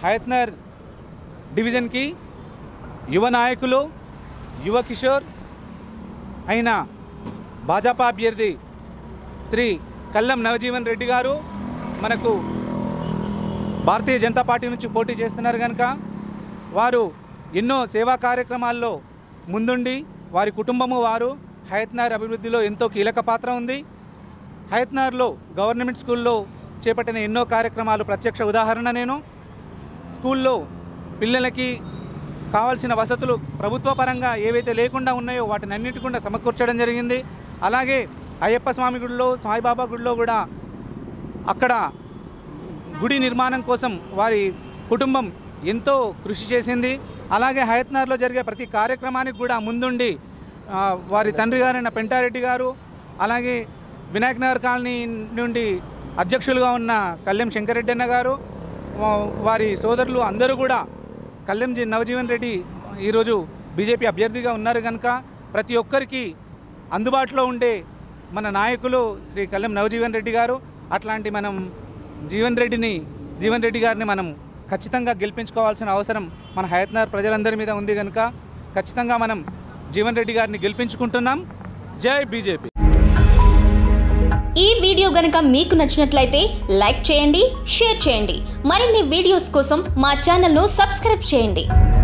హయత్నర్ డివిజన్కి యువ నాయకులు యువ కిషోర్ అయిన భాజపా అభ్యర్థి శ్రీ కల్లం నవజీవన్ రెడ్డి గారు మనకు భారతీయ జనతా పార్టీ నుంచి పోటీ చేస్తున్నారు కనుక వారు ఎన్నో సేవా కార్యక్రమాల్లో ముందుండి వారి కుటుంబము వారు హయత్నార్ అభివృద్ధిలో ఎంతో కీలక పాత్ర ఉంది హయత్నార్లో గవర్నమెంట్ స్కూల్లో చేపట్టిన ఎన్నో కార్యక్రమాలు ప్రత్యక్ష ఉదాహరణ నేను స్కూల్లో పిల్లలకి కావాల్సిన వసతులు ప్రభుత్వ పరంగా ఏవైతే లేకుండా ఉన్నాయో వాటిని అన్నిటి కూడా సమకూర్చడం జరిగింది అలాగే అయ్యప్ప స్వామి గుడిలో సాయిబాబా గుడిలో కూడా అక్కడ గుడి నిర్మాణం కోసం వారి కుటుంబం ఎంతో కృషి చేసింది అలాగే హయత్నార్లో జరిగే ప్రతి కార్యక్రమానికి కూడా ముందుండి ఆ, వారి తండ్రి గారైన పెంటారెడ్డి గారు అలాగే వినాయక్ నగర్ కాలనీ నుండి అధ్యక్షులుగా ఉన్న కళ్యాణ్ శంకరెడ్డి అన్న గారు వా- వారి సోదరులు అందరూ కూడా కళ్యాణ్ జీ నవజీవన్ రెడ్డి ఈరోజు బీజేపీ అభ్యర్థిగా ఉన్నారు కనుక ప్రతి ఒక్కరికి అందుబాటులో ఉండే మన నాయకులు శ్రీ కళ్యాణ్ నవజీవన్ రెడ్డి గారు అట్లాంటి మనం జీవన్ రెడ్డిని జీవన్ రెడ్డి గారిని మనం ఖచ్చితంగా గెలిపించుకోవాల్సిన అవసరం మన హయత్నార్ ప్రజలందరి మీద ఉంది కనుక ఖచ్చితంగా మనం జీవన్ రెడ్డి గారిని గెలిపించుకుంటున్నాం జై బీజేపీ ఈ వీడియో గనుక మీకు నచ్చినట్లయితే లైక్ చేయండి షేర్ చేయండి మరిన్ని వీడియోస్ కోసం మా ఛానల్ను సబ్స్క్రైబ్ చేయండి